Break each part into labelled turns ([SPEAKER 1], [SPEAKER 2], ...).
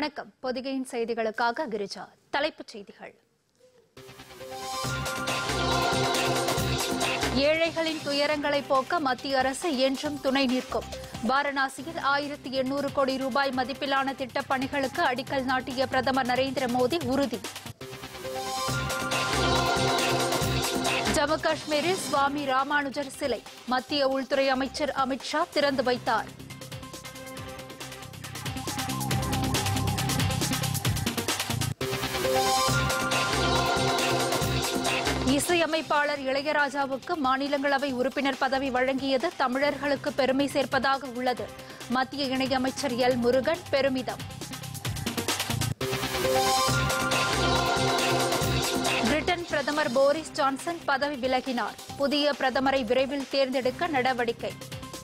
[SPEAKER 1] வணக்கம் பொதிகையின் செய்திகளுக்காக கிரிஜா தலைப்புச் செய்திகள் ஏழைகளின் துயரங்களை போக்க மத்திய அரசு என்றும் துணை நிற்கும் வாரணாசியில் ஆயிரத்தி எண்ணூறு கோடி ரூபாய் மதிப்பிலான திட்டப் பணிகளுக்கு அடிக்கல் நாட்டிய பிரதமர் நரேந்திர மோடி உறுதி ஜம்மு காஷ்மீரில் சுவாமி ராமானுஜர் சிலை மத்திய உள்துறை அமைச்சர் அமித் ஷா திறந்து வைத்தார் இசையமைப்பாளர் இளையராஜாவுக்கு மாநிலங்களவை உறுப்பினர் பதவி வழங்கியது தமிழர்களுக்கு பெருமை சேர்ப்பதாக உள்ளது மத்திய இணையமைச்சர் எல் முருகன் பெருமிதம் பிரிட்டன் பிரதமர் போரிஸ் ஜான்சன் பதவி விலகினார் புதிய பிரதமரை விரைவில் தேர்ந்தெடுக்க நடவடிக்கை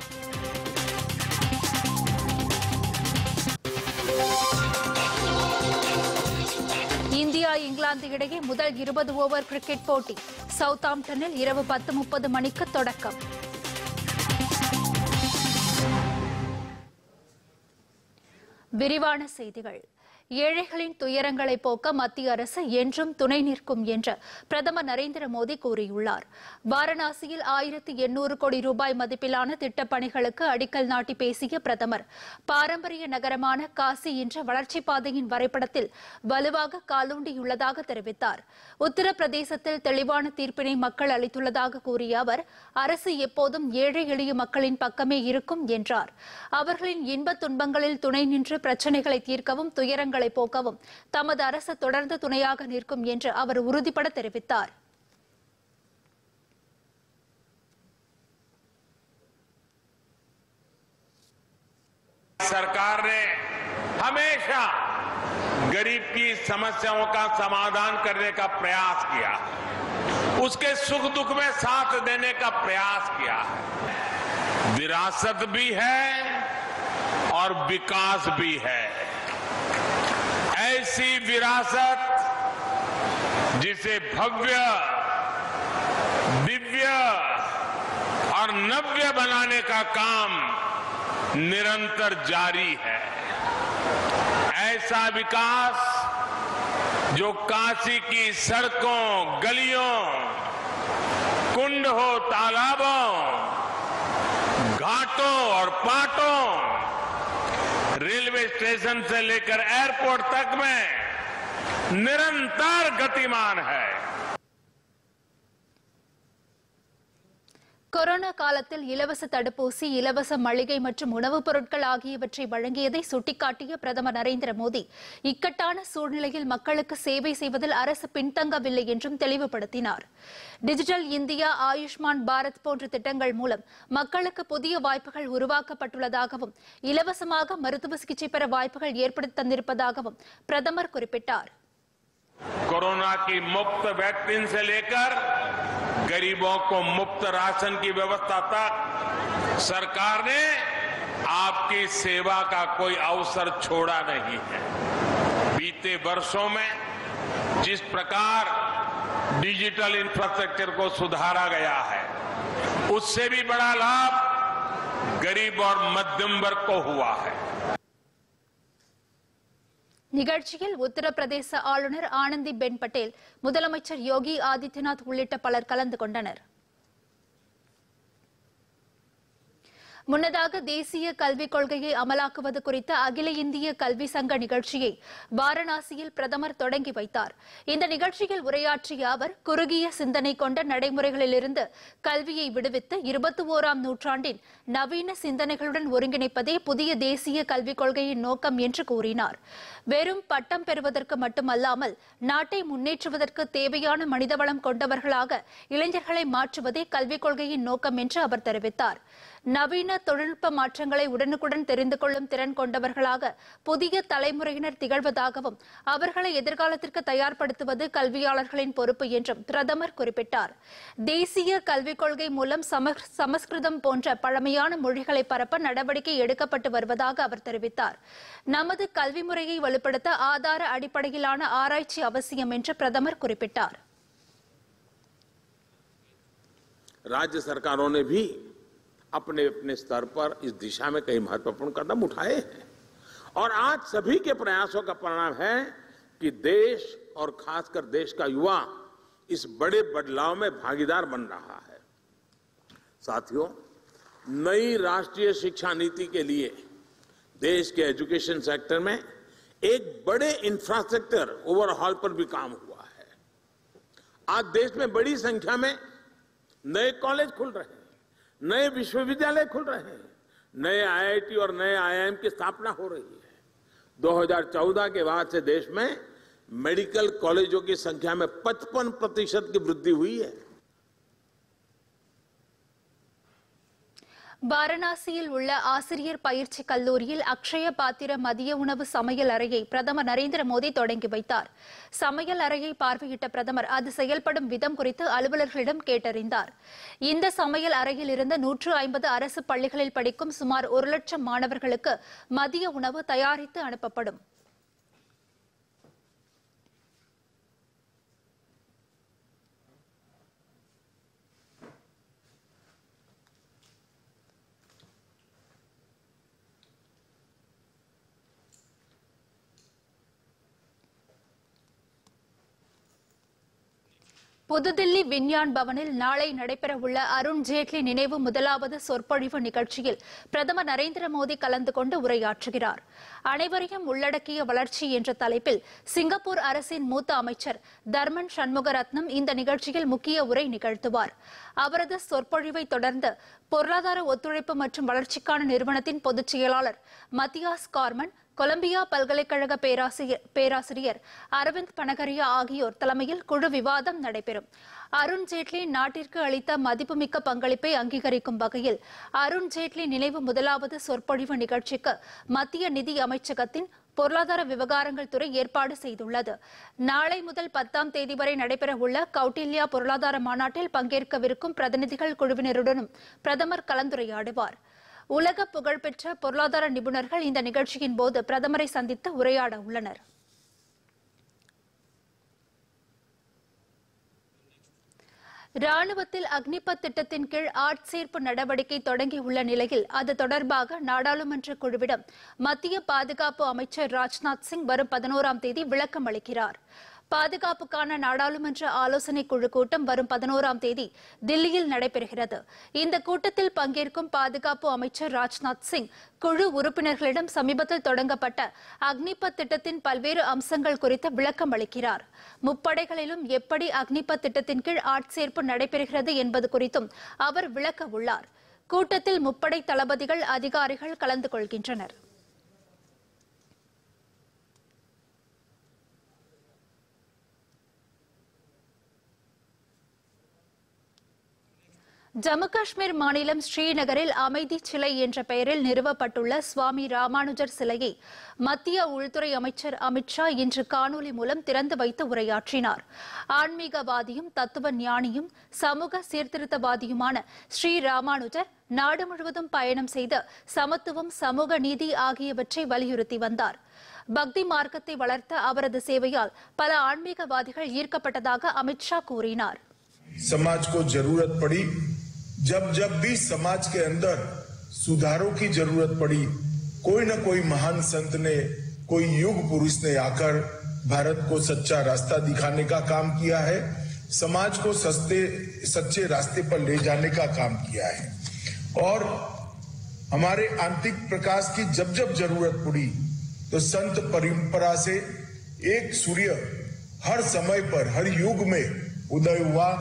[SPEAKER 1] இந்தியா இங்கிலாந்து இடையே முதல் இருபது ஓவர் கிரிக்கெட் போட்டி சவுத்தாம்ப்டனில் இரவு பத்து முப்பது மணிக்கு தொடக்கம் விரிவான செய்திகள் ஏழைகளின் துயரங்களை போக்க மத்திய அரசு என்றும் துணை நிற்கும் என்று பிரதமர் நரேந்திர மோடி கூறியுள்ளார் வாரணாசியில் ஆயிரத்தி எண்ணூறு கோடி ரூபாய் மதிப்பிலான திட்டப் பணிகளுக்கு அடிக்கல் நாட்டி பேசிய பிரதமர் பாரம்பரிய நகரமான காசி என்ற வளர்ச்சிப் பாதையின் வரைபடத்தில் வலுவாக காலூண்டியுள்ளதாக தெரிவித்தார் உத்தரப்பிரதேசத்தில் தெளிவான தீர்ப்பினை மக்கள் அளித்துள்ளதாக கூறிய அவர் அரசு எப்போதும் ஏழை எளிய மக்களின் பக்கமே இருக்கும் என்றார் அவர்களின் இன்பத் துன்பங்களில் துணை நின்று பிரச்சினைகளை தீர்க்கவும் துயரங்களை போக்கவும் தமது அரசு தொடர்ந்து துணையாக நிற்கும் என்று அவர் உறுதிபட தெரிவித்தார்
[SPEAKER 2] सरकार ने हमेशा गरीब की समस्याओं का समाधान करने का प्रयास किया है उसके सुख दुख में साथ देने का प्रयास किया है विरासत भी है और विकास भी है ऐसी विरासत जिसे भव्य दिव्य और नव्य बनाने का काम निरंतर जारी है ऐसा विकास जो काशी की सड़कों गलियों कुंड हो तालाबों घाटों और पाटों रेलवे स्टेशन से लेकर एयरपोर्ट तक में निरंतर गतिमान है
[SPEAKER 1] கொரோனா காலத்தில் இலவச தடுப்பூசி இலவச மளிகை மற்றும் உணவுப் பொருட்கள் ஆகியவற்றை வழங்கியதை சுட்டிக்காட்டிய பிரதமர் நரேந்திர மோடி இக்கட்டான சூழ்நிலையில் மக்களுக்கு சேவை செய்வதில் அரசு பின்தங்கவில்லை என்றும் தெளிவுபடுத்தினார் டிஜிட்டல் இந்தியா ஆயுஷ்மான் பாரத் போன்ற திட்டங்கள் மூலம் மக்களுக்கு புதிய வாய்ப்புகள் உருவாக்கப்பட்டுள்ளதாகவும் இலவசமாக மருத்துவ சிகிச்சை பெற வாய்ப்புகள் ஏற்படுத்தி தந்திருப்பதாகவும் பிரதமர் குறிப்பிட்டார்
[SPEAKER 2] कोरोना की मुफ्त वैक्सीन से लेकर गरीबों को मुफ्त राशन की व्यवस्था तक सरकार ने आपकी सेवा का कोई अवसर छोड़ा नहीं है बीते वर्षों में जिस प्रकार डिजिटल इंफ्रास्ट्रक्चर को सुधारा गया है उससे भी बड़ा लाभ गरीब और मध्यम वर्ग को हुआ है
[SPEAKER 1] நிகழ்ச்சியில் உத்தரப்பிரதேச ஆளுநர் ஆனந்தி பென் பட்டேல் முதலமைச்சர் யோகி ஆதித்யநாத் உள்ளிட்ட பலர் கலந்து கொண்டனர் முன்னதாக தேசிய கல்விக் கொள்கையை அமலாக்குவது குறித்த அகில இந்திய கல்வி சங்க நிகழ்ச்சியை வாரணாசியில் பிரதமர் தொடங்கி வைத்தார் இந்த நிகழ்ச்சியில் உரையாற்றிய அவர் குறுகிய சிந்தனை கொண்ட நடைமுறைகளிலிருந்து கல்வியை விடுவித்து இருபத்தி ஓராம் நூற்றாண்டின் நவீன சிந்தனைகளுடன் ஒருங்கிணைப்பதே புதிய தேசிய கல்விக் கொள்கையின் நோக்கம் என்று கூறினார் வெறும் பட்டம் பெறுவதற்கு மட்டுமல்லாமல் நாட்டை முன்னேற்றுவதற்கு தேவையான மனிதவளம் கொண்டவர்களாக இளைஞர்களை மாற்றுவதே கல்விக் கொள்கையின் நோக்கம் என்று அவர் தெரிவித்தார் நவீன தொழில்நுட்ப மாற்றங்களை உடனுக்குடன் தெரிந்து கொள்ளும் திறன் கொண்டவர்களாக புதிய தலைமுறையினர் திகழ்வதாகவும் அவர்களை எதிர்காலத்திற்கு தயார்படுத்துவது கல்வியாளர்களின் பொறுப்பு என்றும் பிரதமர் குறிப்பிட்டார் தேசிய கல்விக் கொள்கை மூலம் சம- சமஸ்கிருதம் போன்ற பழமையான மொழிகளை பரப்ப நடவடிக்கை எடுக்கப்பட்டு வருவதாக அவர் தெரிவித்தார் நமது கல்வி முறையை வலுப்படுத்த ஆதார அடிப்படையிலான ஆராய்ச்சி அவசியம் என்று பிரதமர் குறிப்பிட்டார்
[SPEAKER 3] राज्य सरकारों ने भी अपने अपने स्तर पर इस दिशा में कई महत्वपूर्ण कदम उठाए हैं और आज सभी के प्रयासों का परिणाम है कि देश और खासकर देश का युवा इस बड़े बदलाव में भागीदार बन रहा है साथियों नई राष्ट्रीय शिक्षा नीति के लिए देश के एजुकेशन सेक्टर में एक बड़े इंफ्रास्ट्रक्चर ओवरहॉल पर भी काम हुआ है आज देश में बड़ी संख्या में नए कॉलेज खुल रहे हैं नए विश्वविद्यालय खुल रहे हैं नए आईआईटी और नए आईआईएम की स्थापना हो रही है 2014 के बाद से देश में मेडिकल कॉलेजों की संख्या में 55 प्रतिशत की वृद्धि हुई है
[SPEAKER 1] வாரணாசியில் உள்ள ஆசிரியர் பயிற்சி கல்லூரியில் அக்ஷய பாத்திர மதிய உணவு சமையல் அறையை பிரதமர் நரேந்திர மோடி தொடங்கி வைத்தார் சமையல் அறையை பார்வையிட்ட பிரதமர் அது செயல்படும் விதம் குறித்து அலுவலர்களிடம் கேட்டறிந்தார் இந்த சமையல் அறையில் இருந்து நூற்று ஐம்பது அரசு பள்ளிகளில் படிக்கும் சுமார் ஒரு லட்சம் மாணவர்களுக்கு மதிய உணவு தயாரித்து அனுப்பப்படும் புதுதில்லி விஞ்ஞான் பவனில் நாளை நடைபெறவுள்ள அருண் ஜேட்லி நினைவு முதலாவது சொற்பொழிவு நிகழ்ச்சியில் பிரதமர் நரேந்திர மோடி கலந்து கொண்டு உரையாற்றுகிறார் அனைவரையும் உள்ளடக்கிய வளர்ச்சி என்ற தலைப்பில் சிங்கப்பூர் அரசின் மூத்த அமைச்சர் தர்மன் சண்முகரத்னம் இந்த நிகழ்ச்சியில் முக்கிய உரை நிகழ்த்துவார் அவரது சொற்பொழிவை தொடர்ந்து பொருளாதார ஒத்துழைப்பு மற்றும் வளர்ச்சிக்கான நிறுவனத்தின் பொதுச் செயலாளர் மத்தியாஸ் கார்மன் கொலம்பியா பல்கலைக்கழக பேராசிரியர் பேராசிரியர் அரவிந்த் பனகரியா ஆகியோர் தலைமையில் குழு விவாதம் நடைபெறும் அருண் ஜேட்லி நாட்டிற்கு அளித்த மதிப்புமிக்க பங்களிப்பை அங்கீகரிக்கும் வகையில் அருண் ஜேட்லி நினைவு முதலாவது சொற்பொழிவு நிகழ்ச்சிக்கு மத்திய நிதி அமைச்சகத்தின் பொருளாதார விவகாரங்கள் துறை ஏற்பாடு செய்துள்ளது நாளை முதல் பத்தாம் தேதி வரை நடைபெறவுள்ள கௌட்டில்யா பொருளாதார மாநாட்டில் பங்கேற்கவிருக்கும் பிரதிநிதிகள் குழுவினருடனும் பிரதமர் கலந்துரையாடுவார் உலக புகழ்பெற்ற பொருளாதார நிபுணர்கள் இந்த நிகழ்ச்சியின் போது பிரதமரை சந்தித்து உரையாட உள்ளனர் ராணுவத்தில் அக்னிபத் திட்டத்தின் கீழ் ஆட்சேர்ப்பு நடவடிக்கை தொடங்கியுள்ள நிலையில் அது தொடர்பாக நாடாளுமன்ற குழுவிடம் மத்திய பாதுகாப்பு அமைச்சர் ராஜ்நாத் சிங் வரும் பதினோராம் தேதி விளக்கம் அளிக்கிறார் பாதுகாப்புக்கான நாடாளுமன்ற ஆலோசனை குழு கூட்டம் வரும் பதினோராம் தேதி தில்லியில் நடைபெறுகிறது இந்த கூட்டத்தில் பங்கேற்கும் பாதுகாப்பு அமைச்சர் ராஜ்நாத் சிங் குழு உறுப்பினர்களிடம் சமீபத்தில் தொடங்கப்பட்ட அக்னிபத் திட்டத்தின் பல்வேறு அம்சங்கள் குறித்து விளக்கம் அளிக்கிறார் முப்படைகளிலும் எப்படி அக்னிபத் திட்டத்தின் கீழ் ஆட்சேர்ப்பு நடைபெறுகிறது என்பது குறித்தும் அவர் விளக்க உள்ளார் கூட்டத்தில் முப்படை தளபதிகள் அதிகாரிகள் கலந்து கொள்கின்றனர் ஜம்மு காஷ்மீர் மாநிலம் ஸ்ரீநகரில் அமைதி சிலை என்ற பெயரில் நிறுவப்பட்டுள்ள சுவாமி ராமானுஜர் சிலையை மத்திய உள்துறை அமைச்சர் அமித்ஷா இன்று காணொலி மூலம் திறந்து வைத்து உரையாற்றினார் ஆன்மீகவாதியும் தத்துவ ஞானியும் சமூக சீர்திருத்தவாதியுமான ஸ்ரீ ராமானுஜர் நாடு முழுவதும் பயணம் செய்து சமத்துவம் சமூக நீதி ஆகியவற்றை வலியுறுத்தி வந்தார் பக்தி மார்க்கத்தை வளர்த்த அவரது சேவையால் பல ஆன்மீகவாதிகள் ஈர்க்கப்பட்டதாக அமித்ஷா கூறினார்
[SPEAKER 4] समाज को जरूरत पड़ी जब जब भी समाज के अंदर सुधारों की जरूरत पड़ी कोई न कोई महान संत ने कोई युग पुरुष ने आकर भारत को सच्चा रास्ता दिखाने का काम किया है समाज को सस्ते सच्चे रास्ते पर ले जाने का काम किया है और हमारे आंतरिक प्रकाश की जब जब जरूरत पड़ी तो संत परंपरा से एक सूर्य हर समय पर हर युग में उदय हुआ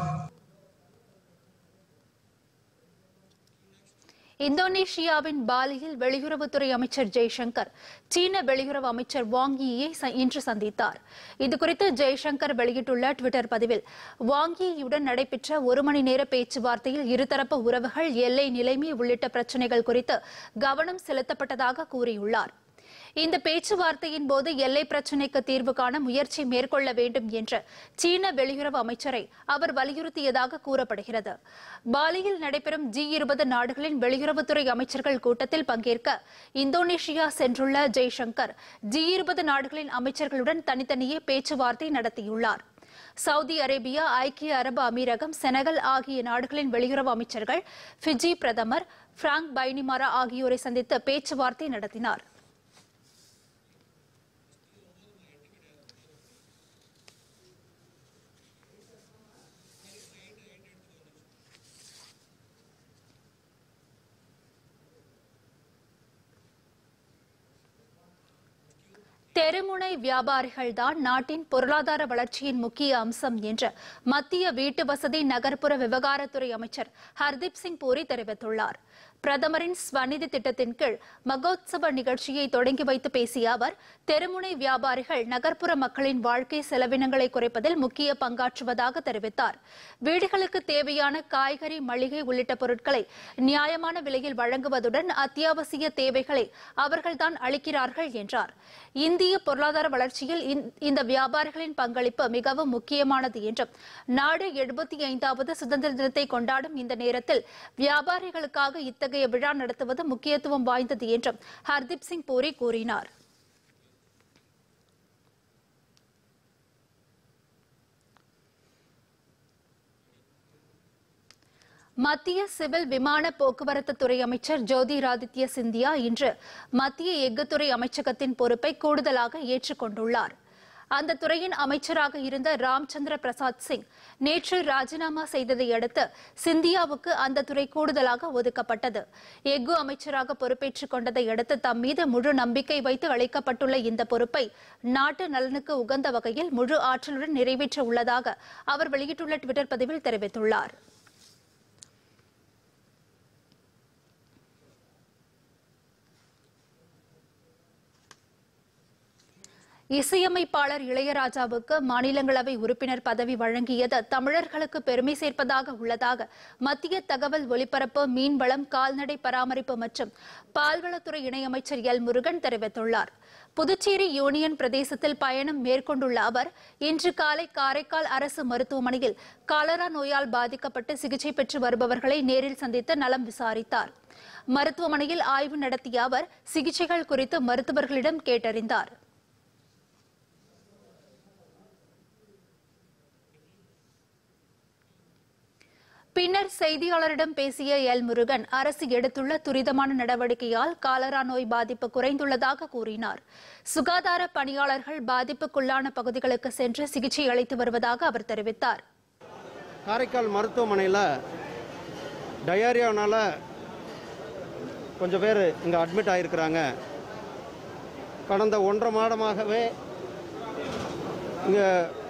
[SPEAKER 1] இந்தோனேஷியாவின் பாலியில் வெளியுறவுத்துறை அமைச்சர் ஜெய்சங்கர் சீன வெளியுறவு அமைச்சர் வாங் யியை ச- இன்று சந்தித்தார் இதுகுறித்து ஜெய்சங்கர் வெளியிட்டுள்ள டுவிட்டர் பதிவில் வாங் யியுடன் நடைபெற்ற ஒரு மணி நேர பேச்சுவார்த்தையில் இருதரப்பு உறவுகள் எல்லை நிலைமை உள்ளிட்ட பிரச்சினைகள் குறித்து கவனம் செலுத்தப்பட்டதாக கூறியுள்ளார் இந்த பேச்சுவார்த்தையின் போது எல்லை பிரச்சினைக்கு தீர்வு காண முயற்சி மேற்கொள்ள வேண்டும் என்று சீன வெளியுறவு அமைச்சரை அவர் வலியுறுத்தியதாக கூறப்படுகிறது பாலியில் நடைபெறும் ஜி இருபது நாடுகளின் வெளியுறவுத்துறை அமைச்சர்கள் கூட்டத்தில் பங்கேற்க இந்தோனேஷியா சென்றுள்ள ஜெய்சங்கர் ஜி இருபது நாடுகளின் அமைச்சர்களுடன் தனித்தனியே பேச்சுவார்த்தை நடத்தியுள்ளார் சவுதி அரேபியா ஐக்கிய அரபு அமீரகம் செனகல் ஆகிய நாடுகளின் வெளியுறவு அமைச்சர்கள் ஃபிஜி பிரதமர் பிராங்க் பைனிமாரா ஆகியோரை சந்தித்து பேச்சுவார்த்தை நடத்தினார் தெருமுனை வியாபாரிகள்தான் நாட்டின் பொருளாதார வளர்ச்சியின் முக்கிய அம்சம் என்று மத்திய வீட்டு வசதி நகர்ப்புற விவகாரத்துறை அமைச்சர் ஹர்தீப் சிங் பூரி தெரிவித்துள்ளார் பிரதமரின் ஸ்வநிதி திட்டத்தின் கீழ் மகோத்சவ நிகழ்ச்சியை தொடங்கி வைத்து பேசிய அவர் தெருமுனை வியாபாரிகள் நகர்ப்புற மக்களின் வாழ்க்கை செலவினங்களை குறைப்பதில் முக்கிய பங்காற்றுவதாக தெரிவித்தார் வீடுகளுக்கு தேவையான காய்கறி மளிகை உள்ளிட்ட பொருட்களை நியாயமான விலையில் வழங்குவதுடன் அத்தியாவசிய தேவைகளை அவர்கள்தான் அளிக்கிறார்கள் என்றார் இந்திய பொருளாதார வளர்ச்சியில் இந்த- இந்த வியாபாரிகளின் பங்களிப்பு மிகவும் முக்கியமானது என்றும் நாடு எழுபத்தி ஐந்தாவது சுதந்திர தினத்தை கொண்டாடும் இந்த நேரத்தில் வியாபாரிகளுக்காக இத்தகைய விழா நடத்துவது முக்கியத்துவம் வாய்ந்தது என்றும் ஹர்தீப் சிங் பூரி கூறினார் மத்திய சிவில் விமான போக்குவரத்து துறை அமைச்சர் ஜோதிராதித்ய சிந்தியா இன்று மத்திய எஃகுத்துறை அமைச்சகத்தின் பொறுப்பை கூடுதலாக ஏற்றுக்கொண்டுள்ளார் அந்த துறையின் அமைச்சராக இருந்த ராம்சந்திர பிரசாத் சிங் நேற்று ராஜினாமா செய்ததை அடுத்து சிந்தியாவுக்கு அந்த துறை கூடுதலாக ஒதுக்கப்பட்டது எஃகு அமைச்சராக பொறுப்பேற்றுக் கொண்டதை அடுத்து தம் மீது முழு நம்பிக்கை வைத்து அளிக்கப்பட்டுள்ள இந்த பொறுப்பை நாட்டு நலனுக்கு உகந்த வகையில் முழு ஆற்றலுடன் நிறைவேற்ற உள்ளதாக அவர் வெளியிட்டுள்ள டுவிட்டர் பதிவில் தெரிவித்துள்ளார் இசையமைப்பாளர் இளையராஜாவுக்கு மாநிலங்களவை உறுப்பினர் பதவி வழங்கியது தமிழர்களுக்கு பெருமை சேர்ப்பதாக உள்ளதாக மத்திய தகவல் ஒலிபரப்பு மீன்வளம் கால்நடை பராமரிப்பு மற்றும் பால்வளத்துறை இணையமைச்சர் எல் முருகன் தெரிவித்துள்ளார் புதுச்சேரி யூனியன் பிரதேசத்தில் பயணம் மேற்கொண்டுள்ள அவர் இன்று காலை காரைக்கால் அரசு மருத்துவமனையில் காலரா நோயால் பாதிக்கப்பட்டு சிகிச்சை பெற்று வருபவர்களை நேரில் சந்தித்து நலம் விசாரித்தார் மருத்துவமனையில் ஆய்வு நடத்திய அவர் சிகிச்சைகள் குறித்து மருத்துவர்களிடம் கேட்டறிந்தார் பின்னர் செய்தியாளரிடம் பேசிய எல் முருகன் அரசு எடுத்துள்ள துரிதமான நடவடிக்கையால் காலரா நோய் பாதிப்பு குறைந்துள்ளதாக கூறினார் சுகாதார பணியாளர்கள் பாதிப்புக்குள்ளான பகுதிகளுக்கு சென்று சிகிச்சை அளித்து வருவதாக அவர் தெரிவித்தார்
[SPEAKER 5] காரைக்கால் மருத்துவமனையில் டயரியானால் கொஞ்சம் பேர் இங்கே அட்மிட் ஆகிருக்கிறாங்க கடந்த ஒன்றரை மாதமாகவே இங்கே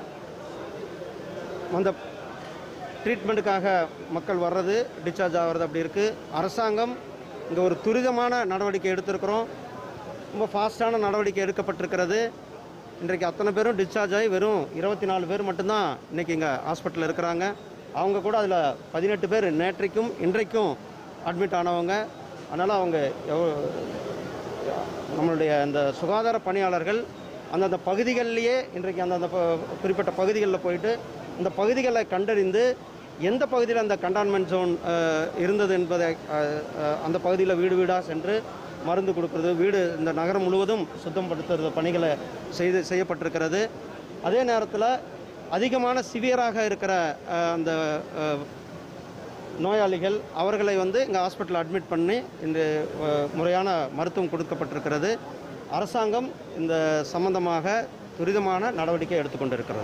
[SPEAKER 5] அந்த ட்ரீட்மெண்ட்டுக்காக மக்கள் வர்றது டிஸ்சார்ஜ் ஆகிறது அப்படி இருக்குது அரசாங்கம் இங்கே ஒரு துரிதமான நடவடிக்கை எடுத்திருக்கிறோம் ரொம்ப ஃபாஸ்ட்டான நடவடிக்கை எடுக்கப்பட்டிருக்கிறது இன்றைக்கு அத்தனை பேரும் டிஸ்சார்ஜ் ஆகி வெறும் இருபத்தி நாலு பேர் மட்டும்தான் இன்றைக்கி இங்கே ஹாஸ்பிட்டலில் இருக்கிறாங்க அவங்க கூட அதில் பதினெட்டு பேர் நேற்றைக்கும் இன்றைக்கும் அட்மிட் ஆனவங்க அதனால் அவங்க எவ்வளோ நம்மளுடைய அந்த சுகாதார பணியாளர்கள் அந்தந்த பகுதிகளிலேயே இன்றைக்கு அந்தந்த ப- குறிப்பிட்ட பகுதிகளில் போயிட்டு இந்த பகுதிகளை கண்டறிந்து எந்த பகுதியில் அந்த கண்டான்மெண்ட் ஜோன் இருந்தது என்பதை அஹ், அஹ், அந்த பகுதியில் வீடு வீடாக சென்று மருந்து கொடுக்கறது வீடு இந்த நகரம் முழுவதும் சுத்தப்படுத்துறது பணிகளை செய்து செய்யப்பட்டிருக்கிறது அதே நேரத்தில் அதிகமான சிவியராக இருக்கிற அஹ், அந்த அஹ், நோயாளிகள் அவர்களை வந்து இங்கே ஹாஸ்பிட்டல் அட்மிட் பண்ணி இந்த அஹ், முறையான மருத்துவம் கொடுக்கப்பட்டிருக்கிறது அரசாங்கம் இந்த சம்பந்தமாக துரிதமான நடவடிக்கை எடுத்துக்கொண்டிருக்கிறது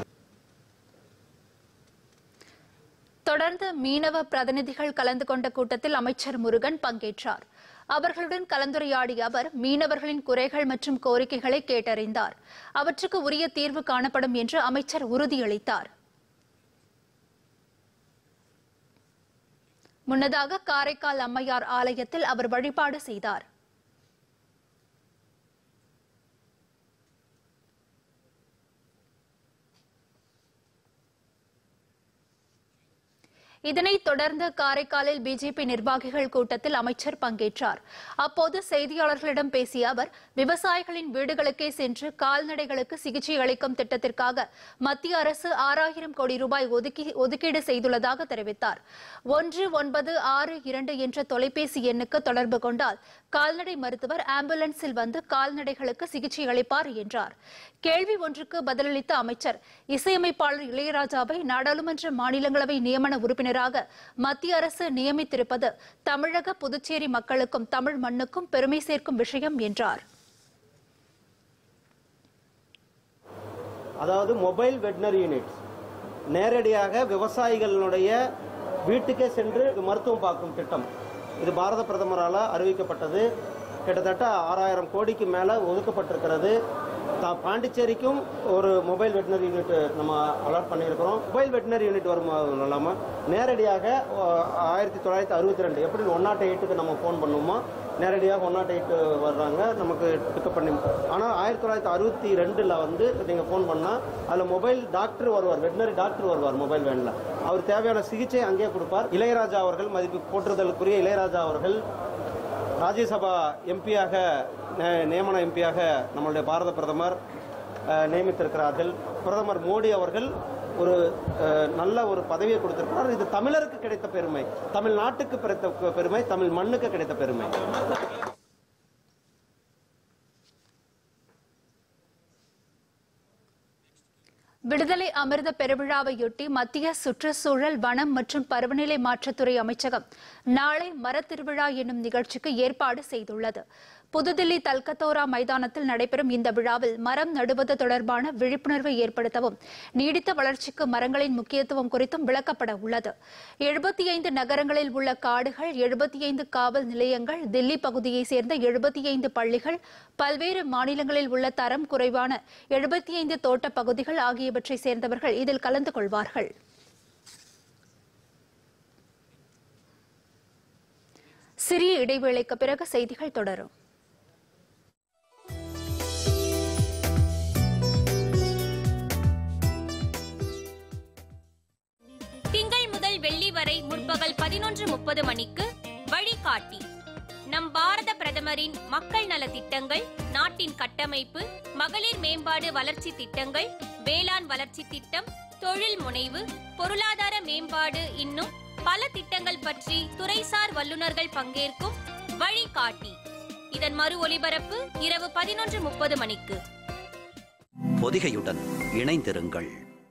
[SPEAKER 1] தொடர்ந்து மீனவ பிரதிநிதிகள் கலந்து கொண்ட கூட்டத்தில் அமைச்சர் முருகன் பங்கேற்றார் அவர்களுடன் கலந்துரையாடிய அவர் மீனவர்களின் குறைகள் மற்றும் கோரிக்கைகளை கேட்டறிந்தார் அவற்றுக்கு உரிய தீர்வு காணப்படும் என்று அமைச்சர் உறுதியளித்தார் முன்னதாக காரைக்கால் அம்மையார் ஆலயத்தில் அவர் வழிபாடு செய்தார் இதனைத் தொடர்ந்து காரைக்காலில் பிஜேபி நிர்வாகிகள் கூட்டத்தில் அமைச்சர் பங்கேற்றார் அப்போது செய்தியாளர்களிடம் பேசிய அவர் விவசாயிகளின் வீடுகளுக்கே சென்று கால்நடைகளுக்கு சிகிச்சை அளிக்கும் திட்டத்திற்காக மத்திய அரசு ஆறாயிரம் கோடி ரூபாய் ஒதுக்கி ஒதுக்கீடு செய்துள்ளதாக தெரிவித்தார் ஒன்று ஒன்பது ஆறு இரண்டு என்ற தொலைபேசி எண்ணுக்கு தொடர்பு கொண்டால் கால்நடை மருத்துவர் ஆம்புலன்ஸில் வந்து கால்நடைகளுக்கு சிகிச்சை அளிப்பார் என்றார் கேள்வி ஒன்றுக்கு பதிலளித்த அமைச்சர் இசையமைப்பாளர் இளையராஜாவை நாடாளுமன்ற மாநிலங்களவை நியமன உறுப்பினராக மத்திய அரசு நியமித்திருப்பது தமிழக புதுச்சேரி மக்களுக்கும் தமிழ் மண்ணுக்கும் பெருமை சேர்க்கும் விஷயம் என்றார்
[SPEAKER 5] அதாவது மொபைல் வெட்னரி யூனிட்ஸ் நேரடியாக விவசாயிகளுடைய வீட்டுக்கே சென்று மருத்துவம் பார்க்கும் திட்டம் இது பாரத பிரதமரால் அறிவிக்கப்பட்டது கிட்டத்தட்ட ஆறாயிரம் கோடிக்கு மேலே ஒதுக்கப்பட்டிருக்கிறது தா- பாண்டிச்சேரிக்கும் ஒரு மொபைல் வெட்டினரி யூனிட் நம்ம அலாட் பண்ணியிருக்கிறோம் மொபைல் வெட்டினரி யூனிட் வரும் இல்லாமல் நேரடியாக அஹ், ஆயிரத்தி தொள்ளாயிரத்தி அறுபத்தி ரெண்டு எப்படி ஒன் நாட் எயிட்டுக்கு நம்ம ஃபோன் பண்ணுவோமோ நேரடியாக ஒன் நாட் எயிட் வர்றாங்க நமக்கு பிக்கப் பண்ணி ஆனால் ஆயிரத்தி தொள்ளாயிரத்தி அறுபத்தி ரெண்டில் வந்து நீங்கள் ஃபோன் பண்ணால் அதில் மொபைல் டாக்டர் வருவார் வெட்டினரி டாக்டர் வருவார் மொபைல் வேனில் அவர் தேவையான சிகிச்சை அங்கேயே கொடுப்பார் இளையராஜா அவர்கள் மதிப்பு போற்றுதலுக்குரிய இளையராஜா அவர்கள் ராஜ்யசபா எம்பியாக நியமன எம்பியாக நம்மளுடைய பாரத பிரதமர் அஹ், நியமித்திருக்கிறார்கள் பிரதமர் மோடி அவர்கள் ஒரு அஹ், நல்ல ஒரு பதவியை கொடுத்திருக்கிறார் இது தமிழருக்கு கிடைத்த பெருமை தமிழ்நாட்டுக்கு கிடைத்த பெருமை தமிழ் மண்ணுக்கு கிடைத்த பெருமை
[SPEAKER 1] விடுதலை அமிர்த பெருவிழாவையொட்டி மத்திய சுற்றுச்சூழல் வனம் மற்றும் பருவநிலை மாற்றத்துறை அமைச்சகம் நாளை மரத்திருவிழா என்னும் நிகழ்ச்சிக்கு ஏற்பாடு செய்துள்ளது புதுதில்லி தல்கத்தோரா மைதானத்தில் நடைபெறும் இந்த விழாவில் மரம் நடுவது தொடர்பான விழிப்புணர்வை ஏற்படுத்தவும் நீடித்த வளர்ச்சிக்கு மரங்களின் முக்கியத்துவம் குறித்தும் விளக்கப்பட உள்ளது எழுபத்தி ஐந்து நகரங்களில் உள்ள காடுகள் எழுபத்தி ஐந்து காவல் நிலையங்கள் தில்லி பகுதியைச் சேர்ந்த எழுபத்தி ஐந்து பள்ளிகள் பல்வேறு மாநிலங்களில் உள்ள தரம் குறைவான எழுபத்தி ஐந்து தோட்ட பகுதிகள் ஆகியவற்றை சேர்ந்தவர்கள் இதில் கலந்து கொள்வார்கள் சிறிய இடைவேளைக்கு பிறகு செய்திகள் தொடரும்
[SPEAKER 6] திங்கள் முதல் வெள்ளி வரை முற்பகல் பதினொன்று முப்பது மணிக்கு வழிகாட்டி நம் பாரத பிரதமரின் மக்கள் நல திட்டங்கள் நாட்டின் கட்டமைப்பு மகளிர் மேம்பாடு வளர்ச்சி திட்டங்கள் வேளாண் வளர்ச்சி திட்டம் தொழில் முனைவு பொருளாதார மேம்பாடு இன்னும் பல திட்டங்கள் பற்றி துறைசார் வல்லுநர்கள் பங்கேற்கும் வழிகாட்டி இதன் மறு ஒலிபரப்பு இரவு பதினொன்று முப்பது மணிக்கு
[SPEAKER 7] பொதிகையுடன் இணைந்திருங்கள்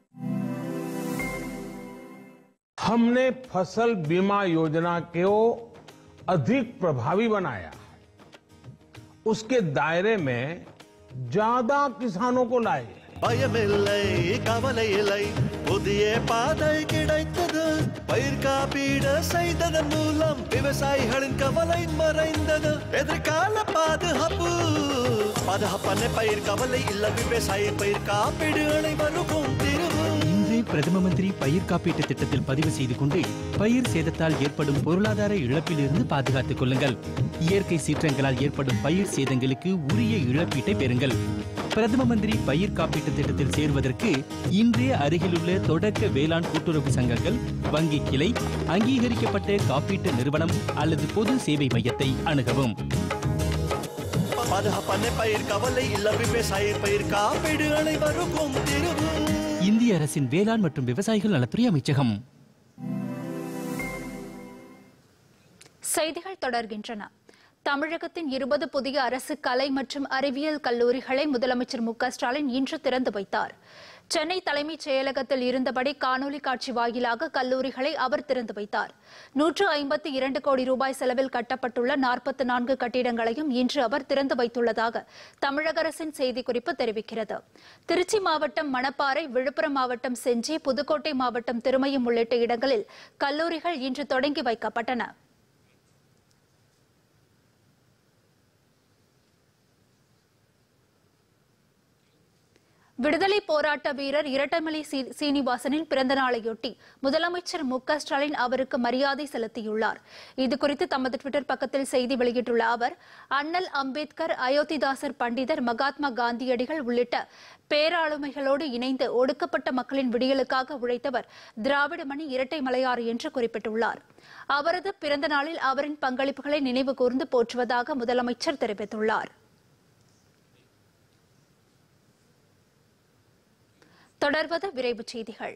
[SPEAKER 2] हमने फसल बीमा योजना को अधिक प्रभावी बनाया उसके दायरे में ज्यादा किसानों को लाए
[SPEAKER 8] பயமில்லை கவலை இல்லை புதிய பாதை கிடைத்தது பயிர் காப்பீடு செய்ததன் மூலம் விவசாயிகளின் கவலை மறைந்தது எதிர்கால பாதுகாப்பு பாதுகாப்பான பயிர் கவலை இல்ல விவசாய பயிர் காப்பீடு அனைவருக்கும் திருவும்
[SPEAKER 9] இன்றே பிரதம மந்திரி பயிர் காப்பீட்டு திட்டத்தில் பதிவு செய்து கொண்டு பயிர் சேதத்தால் ஏற்படும் பொருளாதார இழப்பிலிருந்து பாதுகாத்துக் கொள்ளுங்கள் இயற்கை சீற்றங்களால் ஏற்படும் பயிர் சேதங்களுக்கு உரிய இழப்பீட்டை பெறுங்கள் பிரதம மந்திரி பயிர் காப்பீட்டு திட்டத்தில் சேர்வதற்கு இன்றே அருகிலுள்ள தொடக்க வேளாண் கூட்டுறவு சங்கங்கள் வங்கி கிளை அங்கீகரிக்கப்பட்ட காப்பீட்டு நிறுவனம் அல்லது பொது சேவை மையத்தை அணுகவும்
[SPEAKER 8] பாதுகாப்பான பயிர் கவலை இல்ல விவசாய பயிர் காப்பீடு அனைவருக்கும் திருவும்
[SPEAKER 9] இந்திய அரசின் வேளாண் மற்றும் விவசாயிகள் நலத்துறை அமைச்சகம்
[SPEAKER 1] செய்திகள் தொடர்கின்றன தமிழகத்தின் இருபது புதிய அரசு கலை மற்றும் அறிவியல் கல்லூரிகளை முதலமைச்சர் மு க ஸ்டாலின் இன்று திறந்து வைத்தார் சென்னை தலைமைச் செயலகத்தில் இருந்தபடி காணொலி காட்சி வாயிலாக கல்லூரிகளை அவர் திறந்து வைத்தார் நூற்று ஐம்பத்தி இரண்டு கோடி ரூபாய் செலவில் கட்டப்பட்டுள்ள நாற்பத்தி நான்கு கட்டிடங்களையும் இன்று அவர் திறந்து வைத்துள்ளதாக தமிழக அரசின் செய்திக்குறிப்பு தெரிவிக்கிறது திருச்சி மாவட்டம் மணப்பாறை விழுப்புரம் மாவட்டம் செஞ்சி புதுக்கோட்டை மாவட்டம் திருமயம் உள்ளிட்ட இடங்களில் கல்லூரிகள் இன்று தொடங்கி வைக்கப்பட்டன விடுதலை போராட்ட வீரர் இரட்டமலை சீ- சீனிவாசனின் பிறந்த நாளையொட்டி முதலமைச்சர் மு க ஸ்டாலின் அவருக்கு மரியாதை செலுத்தியுள்ளார் இதுகுறித்து தமது டுவிட்டர் பக்கத்தில் செய்தி வெளியிட்டுள்ள அவர் அண்ணல் அம்பேத்கர் அயோத்திதாசர் பண்டிதர் மகாத்மா காந்தியடிகள் உள்ளிட்ட பேராளுமைகளோடு இணைந்து ஒடுக்கப்பட்ட மக்களின் விடியலுக்காக உழைத்தவர் திராவிட மணி இரட்டை மலையாறு என்று குறிப்பிட்டுள்ளார் அவரது பிறந்த நாளில் அவரின் பங்களிப்புகளை நினைவு கூர்ந்து போற்றுவதாக முதலமைச்சர் தெரிவித்துள்ளார் தொடர்வது விரைவுச் செய்திகள்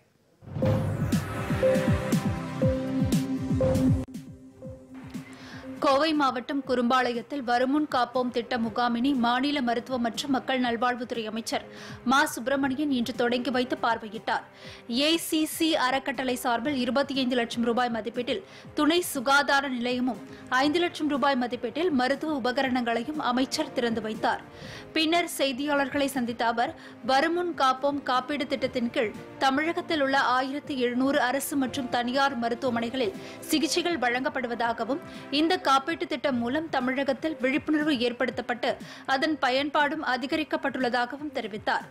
[SPEAKER 1] கோவை மாவட்டம் குறும்பாளையத்தில் வருமுன் காப்போம் திட்ட முகாமினை மாநில மருத்துவ மற்றும் மக்கள் நல்வாழ்வுத்துறை அமைச்சர் மா சுப்பிரமணியன் இன்று தொடங்கி வைத்து பார்வையிட்டார் ஏசிசி அறக்கட்டளை சார்பில் இருபத்தி ஐந்து லட்சம் ரூபாய் மதிப்பீட்டில் துணை சுகாதார நிலையமும் ஐந்து லட்சம் ரூபாய் மதிப்பீட்டில் மருத்துவ உபகரணங்களையும் அமைச்சர் திறந்து வைத்தார் பின்னர் செய்தியாளர்களை சந்தித்த அவர் வருமுன் காப்போம் காப்பீடு திட்டத்தின் கீழ் தமிழகத்தில் உள்ள ஆயிரத்தி எழுநூறு அரசு மற்றும் தனியார் மருத்துவமனைகளில் சிகிச்சைகள் வழங்கப்படுவதாகவும் இந்த காப்பீட்டுத் திட்டம் மூலம் தமிழகத்தில் விழிப்புணர்வு ஏற்படுத்தப்பட்டு அதன் பயன்பாடும் அதிகரிக்கப்பட்டுள்ளதாகவும் தெரிவித்தார்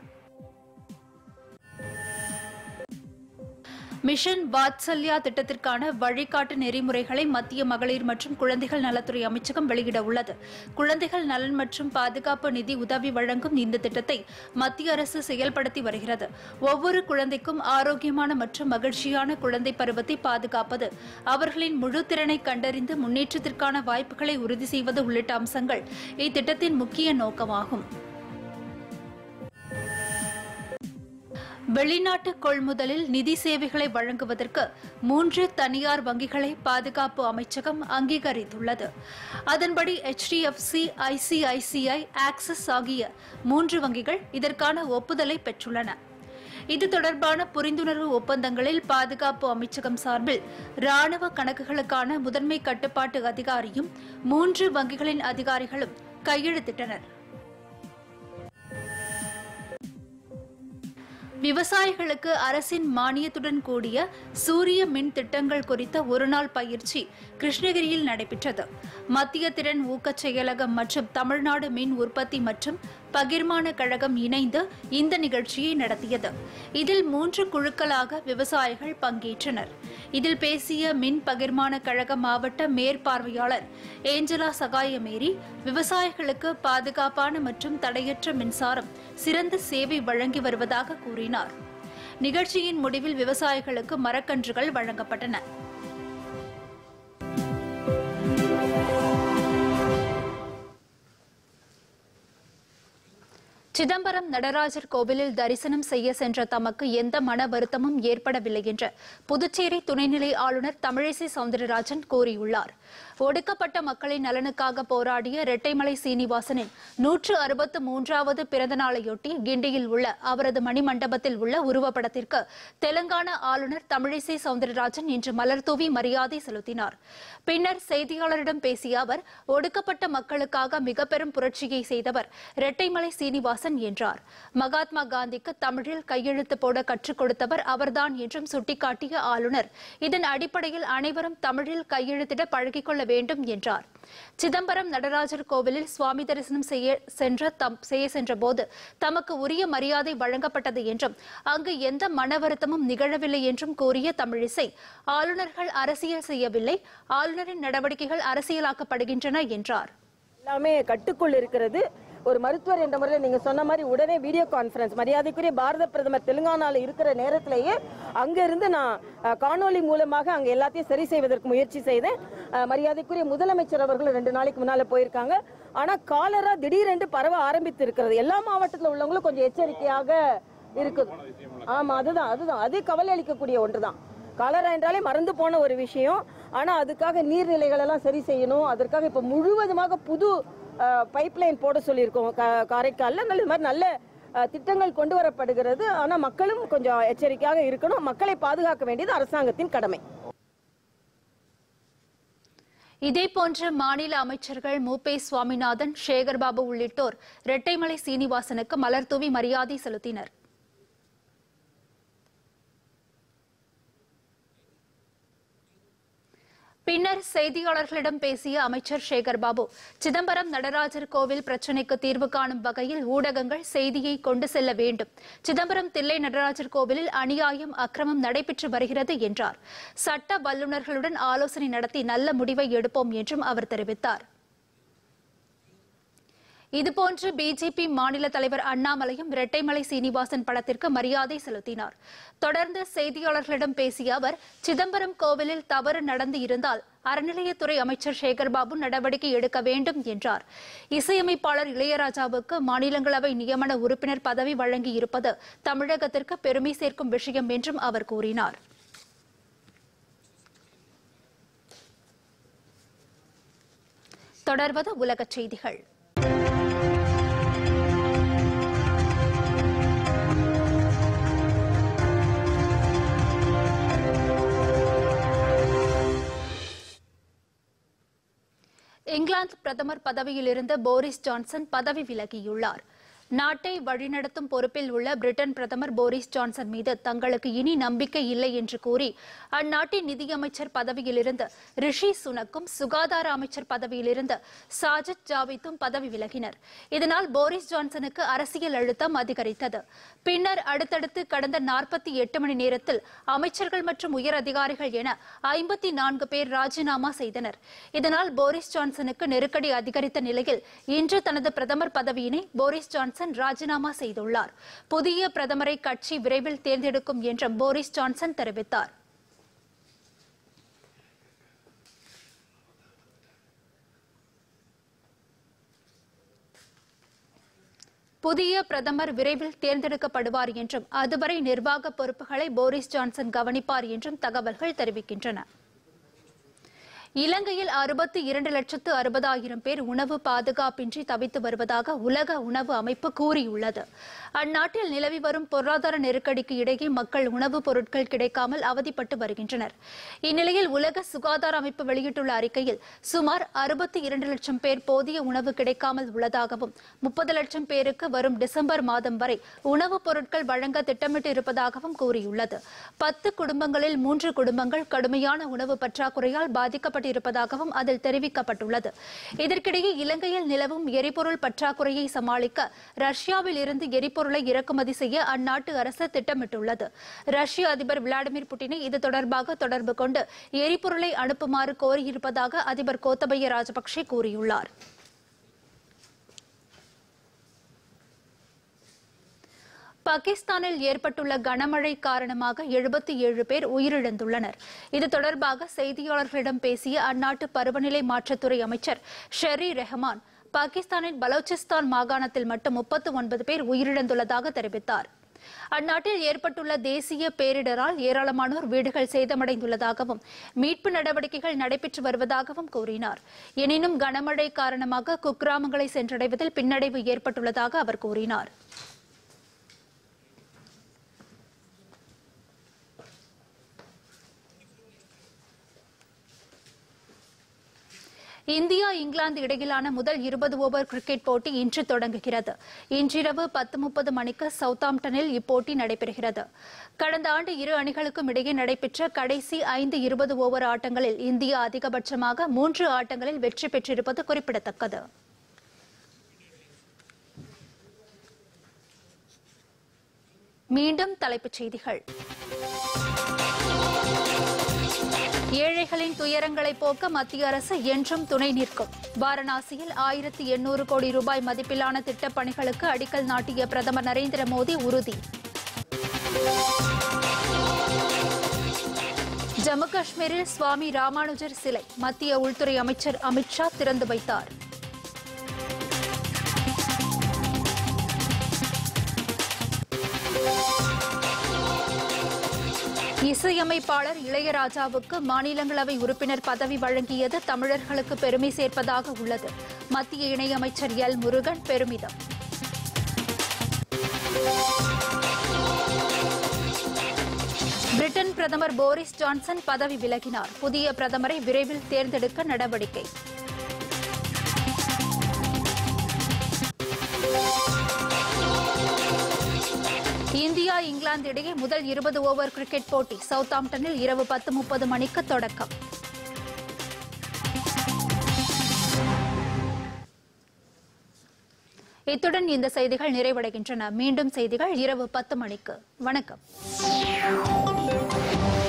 [SPEAKER 1] மிஷன் வாத்சல்யா திட்டத்திற்கான வழிகாட்டு நெறிமுறைகளை மத்திய மகளிர் மற்றும் குழந்தைகள் நலத்துறை அமைச்சகம் வெளியிட உள்ளது குழந்தைகள் நலன் மற்றும் பாதுகாப்பு நிதி உதவி வழங்கும் இந்த திட்டத்தை மத்திய அரசு செயல்படுத்தி வருகிறது ஒவ்வொரு குழந்தைக்கும் ஆரோக்கியமான மற்றும் மகிழ்ச்சியான குழந்தை பருவத்தை பாதுகாப்பது அவர்களின் முழு திறனை கண்டறிந்து முன்னேற்றத்திற்கான வாய்ப்புகளை உறுதி செய்வது உள்ளிட்ட அம்சங்கள் இத்திட்டத்தின் முக்கிய நோக்கமாகும் வெளிநாட்டு கொள்முதலில் நிதி சேவைகளை வழங்குவதற்கு மூன்று தனியார் வங்கிகளை பாதுகாப்பு அமைச்சகம் அங்கீகரித்துள்ளது அதன்படி HDFC, ஐசிஐசிஐ ஆக்சிஸ் ஆகிய மூன்று வங்கிகள் இதற்கான ஒப்புதலை பெற்றுள்ளன இது தொடர்பான புரிந்துணர்வு ஒப்பந்தங்களில் பாதுகாப்பு அமைச்சகம் சார்பில் ராணுவ கணக்குகளுக்கான முதன்மை கட்டுப்பாட்டு அதிகாரியும் மூன்று வங்கிகளின் அதிகாரிகளும் கையெழுத்திட்டனர் விவசாயிகளுக்கு அரசின் மானியத்துடன் கூடிய சூரிய மின் திட்டங்கள் குறித்த ஒருநாள் பயிற்சி கிருஷ்ணகிரியில் நடைபெற்றது மத்திய திறன் ஊக்கச் செயலகம் மற்றும் தமிழ்நாடு மின் உற்பத்தி மற்றும் பகிர்மான கழகம் இணைந்து இந்த நிகழ்ச்சியை நடத்தியது இதில் மூன்று குழுக்களாக விவசாயிகள் பங்கேற்றனர் இதில் பேசிய மின் பகிர்மான கழக மாவட்ட மேற்பார்வையாளர் ஏஞ்சலா சகாயமேரி விவசாயிகளுக்கு பாதுகாப்பான மற்றும் தடையற்ற மின்சாரம் சிறந்த சேவை வழங்கி வருவதாக கூறினார் நிகழ்ச்சியின் முடிவில் விவசாயிகளுக்கு மரக்கன்றுகள் வழங்கப்பட்டன சிதம்பரம் நடராஜர் கோவிலில் தரிசனம் செய்ய சென்ற தமக்கு எந்த மன வருத்தமும் ஏற்படவில்லை என்று புதுச்சேரி துணைநிலை ஆளுநர் தமிழிசை சவுந்தரராஜன் கூறியுள்ளார் ஒடுக்கப்பட்ட மக்களின் நலனுக்காக போராடிய இரட்டைமலை சீனிவாசனின் நூற்று அறுபத்து மூன்றாவது பிறந்த நாளையொட்டி கிண்டியில் உள்ள அவரது மணிமண்டபத்தில் உள்ள உருவப்படத்திற்கு தெலங்கானா ஆளுநர் தமிழிசை சவுந்தரராஜன் இன்று மலர்தூவி மரியாதை செலுத்தினார் பின்னர் செய்தியாளரிடம் பேசிய அவர் ஒடுக்கப்பட்ட மக்களுக்காக மிக பெரும் புரட்சியை செய்தவர் இரட்டைமலை சீனிவாசன் என்றார் மகாத்மா காந்திக்கு தமிழில் கையெழுத்து போட கற்றுக் கொடுத்தவர் அவர்தான் என்றும் சுட்டிக்காட்டிய ஆளுநர் இதன் அடிப்படையில் அனைவரும் தமிழில் கையெழுத்திட பழகிக் கொள்ள வேண்டும் என்றார் சிதம்பரம் நடராஜர் கோவிலில் சுவாமி தரிசனம் செய்ய சென்ற தம் செய்ய சென்றபோது தமக்கு உரிய மரியாதை வழங்கப்பட்டது என்றும் அங்கு எந்த மன வருத்தமும் நிகழவில்லை என்றும் கூறிய தமிழிசை ஆளுநர்கள் அரசியல் செய்யவில்லை ஆளுநரின் நடவடிக்கைகள் அரசியலாக்கப்படுகின்றன என்றார்
[SPEAKER 10] எல்லாமே கட்டுக்குள் இருக்கிறது ஒரு மருத்துவர் என்ற முறையில் நீங்க சொன்ன மாதிரி உடனே வீடியோ கான்ஃபரன்ஸ் மரியாதைக்குரிய பாரத பிரதமர் தெலுங்கானால இருக்கிற நேரத்திலேயே அங்க இருந்து நான் அஹ், காணொளி மூலமாக அங்க எல்லாத்தையும் சரி செய்வதற்கு முயற்சி செய்தேன் அஹ், மரியாதைக்குரிய முதலமைச்சர் அவர்கள் ரெண்டு நாளைக்கு முன்னால போயிருக்காங்க ஆனா காலரா திடீரென்று பரவ ஆரம்பித்து இருக்கிறது எல்லா மாவட்டத்தில் உள்ளவங்களும் கொஞ்சம் எச்சரிக்கையாக இருக்குது ஆமா அதுதான் அதுதான் அது கவலை அளிக்கக்கூடிய ஒன்றுதான் காலரா என்றாலே மறந்து போன ஒரு விஷயம் ஆனா அதுக்காக நீர்நிலைகள் எல்லாம் சரி செய்யணும் அதற்காக இப்ப முழுவதுமாக புது பைப்லைன் போட சொல்லியிருக்கோம் கா- காரைக்கால்ல நல்ல இது மாதிரி நல்ல அஹ், திட்டங்கள் கொண்டு வரப்படுகிறது ஆனா மக்களும் கொஞ்சம் எச்சரிக்கையாக இருக்கணும் மக்களை பாதுகாக்க வேண்டியது அரசாங்கத்தின் கடமை
[SPEAKER 1] இதேபோன்ற மாநில அமைச்சர்கள் மூபே சுவாமிநாதன் சேகர் பாபு உள்ளிட்டோர் இரட்டைமலை சீனிவாசனுக்கு மலர்தூவி மரியாதை செலுத்தினர் பின்னர் செய்தியாளர்களிடம் பேசிய அமைச்சர் சேகர் பாபு சிதம்பரம் நடராஜர் கோவில் பிரச்சினைக்கு தீர்வு காணும் வகையில் ஊடகங்கள் செய்தியை கொண்டு செல்ல வேண்டும் சிதம்பரம் தில்லை நடராஜர் கோவிலில் அநியாயம் அக்கிரமம் நடைபெற்று வருகிறது என்றார் சட்ட வல்லுநர்களுடன் ஆலோசனை நடத்தி நல்ல முடிவை எடுப்போம் என்றும் அவர் தெரிவித்தார் இதுபோன்று பிஜேபி மாநில தலைவர் அண்ணாமலையும் இரட்டைமலை சீனிவாசன் படத்திற்கு மரியாதை செலுத்தினார் தொடர்ந்து செய்தியாளர்களிடம் பேசிய அவர் சிதம்பரம் கோவிலில் தவறு நடந்து இருந்தால் அறநிலையத்துறை அமைச்சர் சேகர்பாபு நடவடிக்கை எடுக்க வேண்டும் என்றார் இசையமைப்பாளர் இளையராஜாவுக்கு மாநிலங்களவை நியமன உறுப்பினர் பதவி வழங்கி இருப்பது தமிழகத்திற்கு பெருமை சேர்க்கும் விஷயம் என்றும் அவர் கூறினார் தொடர்வது உலகச் செய்திகள் இங்கிலாந்து பிரதமர் பதவியிலிருந்து போரிஸ் ஜான்சன் பதவி விலகியுள்ளார் நாட்டை வழிநடத்தும் பொறுப்பில் உள்ள பிரிட்டன் பிரதமர் போரிஸ் ஜான்சன் மீது தங்களுக்கு இனி நம்பிக்கை இல்லை என்று கூறி அந்நாட்டின் நிதியமைச்சர் பதவியிலிருந்து ரிஷி சுனக்கும் சுகாதார அமைச்சர் பதவியிலிருந்து சாஜித் ஜாவித்தும் பதவி விலகினர் இதனால் போரிஸ் ஜான்சனுக்கு அரசியல் அழுத்தம் அதிகரித்தது பின்னர் அடுத்தடுத்து கடந்த நாற்பத்தி எட்டு மணி நேரத்தில் அமைச்சர்கள் மற்றும் உயர் அதிகாரிகள் என ஐம்பத்தி நான்கு பேர் ராஜினாமா செய்தனர் இதனால் போரிஸ் ஜான்சனுக்கு நெருக்கடி அதிகரித்த நிலையில் இன்று தனது பிரதமர் பதவியினை போரிஸ் ஜான்சன் ராஜினாமா செய்துள்ளார் புதிய பிரதமரை கட்சி விரைவில் தேர்ந்தெடுக்கும் என்றும் போரிஸ் ஜான்சன் தெரிவித்தார் புதிய பிரதமர் விரைவில் தேர்ந்தெடுக்கப்படுவார் என்றும் அதுவரை நிர்வாக பொறுப்புகளை போரிஸ் ஜான்சன் கவனிப்பார் என்றும் தகவல்கள் தெரிவிக்கின்றன இலங்கையில் அறுபத்தி இரண்டு லட்சத்து அறுபதாயிரம் பேர் உணவு பாதுகாப்பின்றி தவித்து வருவதாக உலக உணவு அமைப்பு கூறியுள்ளது அந்நாட்டில் நிலவி வரும் பொருளாதார நெருக்கடிக்கு இடையே மக்கள் உணவுப் பொருட்கள் கிடைக்காமல் அவதிப்பட்டு வருகின்றனர் இந்நிலையில் உலக சுகாதார அமைப்பு வெளியிட்டுள்ள அறிக்கையில் சுமார் அறுபத்தி இரண்டு லட்சம் பேர் போதிய உணவு கிடைக்காமல் உள்ளதாகவும் முப்பது லட்சம் பேருக்கு வரும் டிசம்பர் மாதம் வரை உணவுப் பொருட்கள் வழங்க திட்டமிட்டு இருப்பதாகவும் கூறியுள்ளது பத்து குடும்பங்களில் மூன்று குடும்பங்கள் கடுமையான உணவு பற்றாக்குறையால் பாதிக்கப்பட்டிருப்பதாகவும் அதில் தெரிவிக்கப்பட்டுள்ளது இதற்கிடையே இலங்கையில் நிலவும் எரிபொருள் பற்றாக்குறையை சமாளிக்க ரஷ்யாவில் இருந்து எரிபொருளை இறக்குமதி செய்ய அந்நாட்டு அரசு திட்டமிட்டுள்ளது ரஷ்ய அதிபர் விளாடிமிர் புட்டினை இது தொடர்பாக தொடர்பு கொண்டு எரிபொருளை அனுப்புமாறு கோரியிருப்பதாக அதிபர் கோத்தபய ராஜபக்சே கூறியுள்ளார் பாகிஸ்தானில் ஏற்பட்டுள்ள கனமழை காரணமாக எழுபத்தி ஏழு பேர் உயிரிழந்துள்ளனர் இது தொடர்பாக செய்தியாளர்களிடம் பேசிய அந்நாட்டு பருவநிலை மாற்றத்துறை அமைச்சர் ஷெரி ரெஹமான் பாகிஸ்தானின் பலோச்சிஸ்தான் மாகாணத்தில் மட்டும் முப்பத்து ஒன்பது பேர் உயிரிழந்துள்ளதாக தெரிவித்தார் அந்நாட்டில் ஏற்பட்டுள்ள தேசிய பேரிடரால் ஏராளமானோர் வீடுகள் சேதமடைந்துள்ளதாகவும் மீட்பு நடவடிக்கைகள் நடைபெற்று வருவதாகவும் கூறினார் எனினும் கனமழை காரணமாக குக்கிராமங்களை சென்றடைவதில் பின்னடைவு ஏற்பட்டுள்ளதாக அவர் கூறினார் இந்தியா இங்கிலாந்து இடையிலான முதல் இருபது ஓவர் கிரிக்கெட் போட்டி இன்று தொடங்குகிறது இன்றிரவு பத்து முப்பது மணிக்கு சவுத்தாம்டனில் இப்போட்டி நடைபெறுகிறது கடந்த ஆண்டு இரு அணிகளுக்கும் இடையே நடைபெற்ற கடைசி ஐந்து இருபது ஓவர் ஆட்டங்களில் இந்தியா அதிகபட்சமாக மூன்று ஆட்டங்களில் வெற்றி பெற்றிருப்பது குறிப்பிடத்தக்கது மீண்டும் தலைப்புச் செய்திகள் ஏழைகளின் துயரங்களை போக்க மத்திய அரசு என்றும் துணை நிற்கும் வாரணாசியில் ஆயிரத்தி எண்ணூறு கோடி ரூபாய் மதிப்பிலான திட்டப் பணிகளுக்கு அடிக்கல் நாட்டிய பிரதமர் நரேந்திர மோடி உறுதி ஜம்மு காஷ்மீரில் சுவாமி ராமானுஜர் சிலை மத்திய உள்துறை அமைச்சர் அமித்ஷா திறந்து வைத்தார் இசையமைப்பாளர் இளையராஜாவுக்கு மாநிலங்களவை உறுப்பினர் பதவி வழங்கியது தமிழர்களுக்கு பெருமை சேர்ப்பதாக உள்ளது மத்திய இணையமைச்சர் எல் முருகன் பெருமிதம் பிரிட்டன் பிரதமர் போரிஸ் ஜான்சன் பதவி விலகினார் புதிய பிரதமரை விரைவில் தேர்ந்தெடுக்க நடவடிக்கை இந்தியா இங்கிலாந்து இடையே முதல் இருபது ஓவர் கிரிக்கெட் போட்டி சவுத்தாம்டனில் இரவு பத்து முப்பது மணிக்கு தொடக்கம் இத்துடன் இந்த செய்திகள் நிறைவடைகின்றன மீண்டும் செய்திகள் இரவு பத்து மணிக்கு வணக்கம்